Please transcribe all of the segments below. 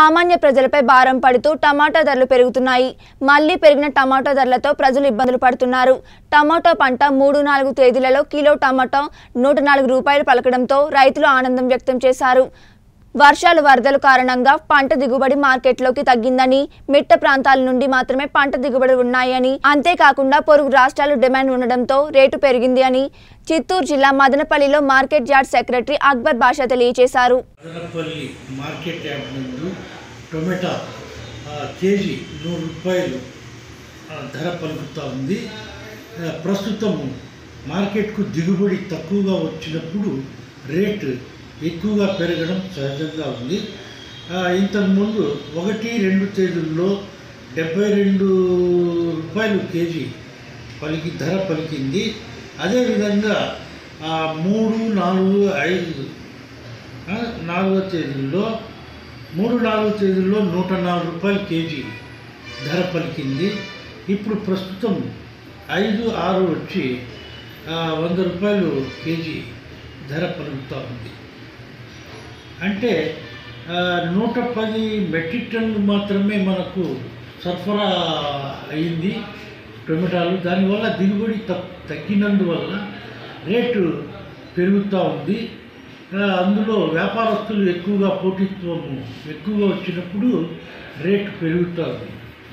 సామాన్య ప్రజలపై భారం పడుతూ టమాటా ధరలు పెరుగుతున్నాయి మళ్లీ పెరిగిన టమాటా ధరలతో ప్రజలు ఇబ్బందులు పడుతున్నారు టమాటో పంట మూడు నాలుగు తేదీలలో కిలో టమాటో నూట నాలుగు రూపాయలు పలకడంతో రైతులు ఆనందం వ్యక్తం చేశారు వర్షాలు వరదలు కారణంగా పంట దిగుబడి మార్కెట్లోకి తగ్గిందని మిట్ట ప్రాంతాల నుండి మాత్రమే పంట దిగుబడి ఉన్నాయని అంతేకాకుండా పొరుగు రాష్ట్రాలు డిమాండ్ ఉండడంతో రేటు పెరిగింది అని చిత్తూరు జిల్లా మదనపల్లిలో market yard secretary Akbar Basha తెలియజేశారు మదనపల్లి మార్కెట్ యార్డ్ నందు టొమాటో ఆ, కేజీ నూరు రూపాయలు ఆ, ధర పలుకుతూ ఉంది ఆ, ప్రస్తుతము మార్కెట్కు దిగుబడి తక్కువగా వచ్చినప్పుడు రేటు ఎక్కువగా పెరగడం సహజంగా ఉంది ఆ, ఇంతకుముందు ఒకటి రెండు తేదీల్లో డెబ్బై రెండు రూపాయలు కేజీ పలికి ధర పలికింది అదేవిధంగా ఆ, మూడు నాలుగు ఐదు ఆ, నాలుగో తేదీల్లో మూడు నాలుగో తేదీల్లో నూట నాలుగు రూపాయలు కేజీ ధర పలికింది ఇప్పుడు ప్రస్తుతం ఐదు ఆరు వచ్చి ఆ, వంద రూపాయలు కేజీ ధర పలుకుతూ ఉంది అంటే ఆ, నూట పది మెట్రిక్ టన్నులు మాత్రమే మనకు సరఫరా అయింది టొమాటాలు దానివల్ల దిగుబడి తక్ తగ్గినందువల్ల రేటు పెరుగుతూ ఉంది ఆ, అందులో వ్యాపారస్తులు ఎక్కువగా పోటీత్వము ఎక్కువగా వచ్చినప్పుడు రేటు పెరుగుతుంది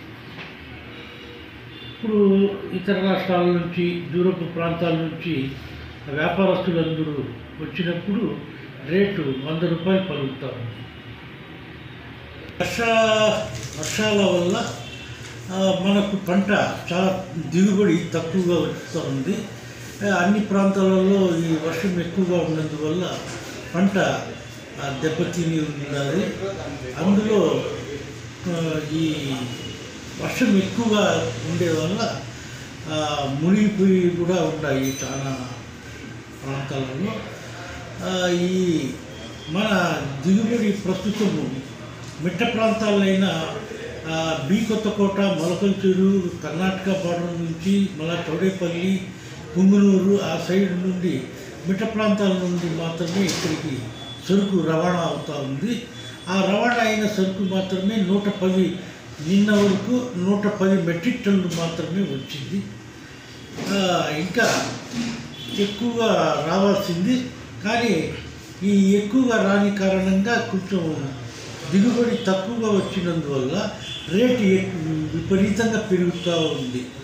ఇప్పుడు ఇతర రాష్ట్రాల నుంచి దూరపు ప్రాంతాల నుంచి వ్యాపారస్తులందరూ వచ్చినప్పుడు రేటు వంద రూపాయలు పలుకుతూ ఉంది వర్ష వర్షాల వల్ల ఆ, మనకు పంట చాలా దిగుబడి తక్కువగా వస్తూ ఉంది ఆ, అన్ని ప్రాంతాలలో ఈ వర్షం ఎక్కువగా ఉన్నందువల్ల పంట ఆ, దెబ్బతిని ఉన్నది అందులో ఆ, ఈ వర్షం ఎక్కువగా ఉండే వల్ల ఆ, మునిగిపోయి కూడా ఉన్నాయి చాలా ప్రాంతాలలో ఆ, ఈ మన దిగుబడి ప్రస్తుతము మిట్ట ప్రాంతాలైన ఆ, బి కొత్తకోట మొలకల్చూరు కర్ణాటక బార్డర్ నుంచి మళ్ళా చౌడేపల్లి పుంగునూరు ఆ సైడ్ నుండి మిట్ట ప్రాంతాల నుండి మాత్రమే ఇక్కడికి సరుకు రవాణా అవుతూ ఉంది ఆ రవాణా అయిన సరుకు మాత్రమే నూట పది నిన్న వరకు నూట పది మెట్రిక్ టన్నులు మాత్రమే వచ్చింది ఆ, ఇంకా ఎక్కువగా రావాల్సింది కానీ ఈ ఎక్కువగా రాని కారణంగా కొంచెం దిగుబడి తక్కువగా వచ్చినందువల్ల రేటు ఎక్- విపరీతంగా పెరుగుతూ ఉంది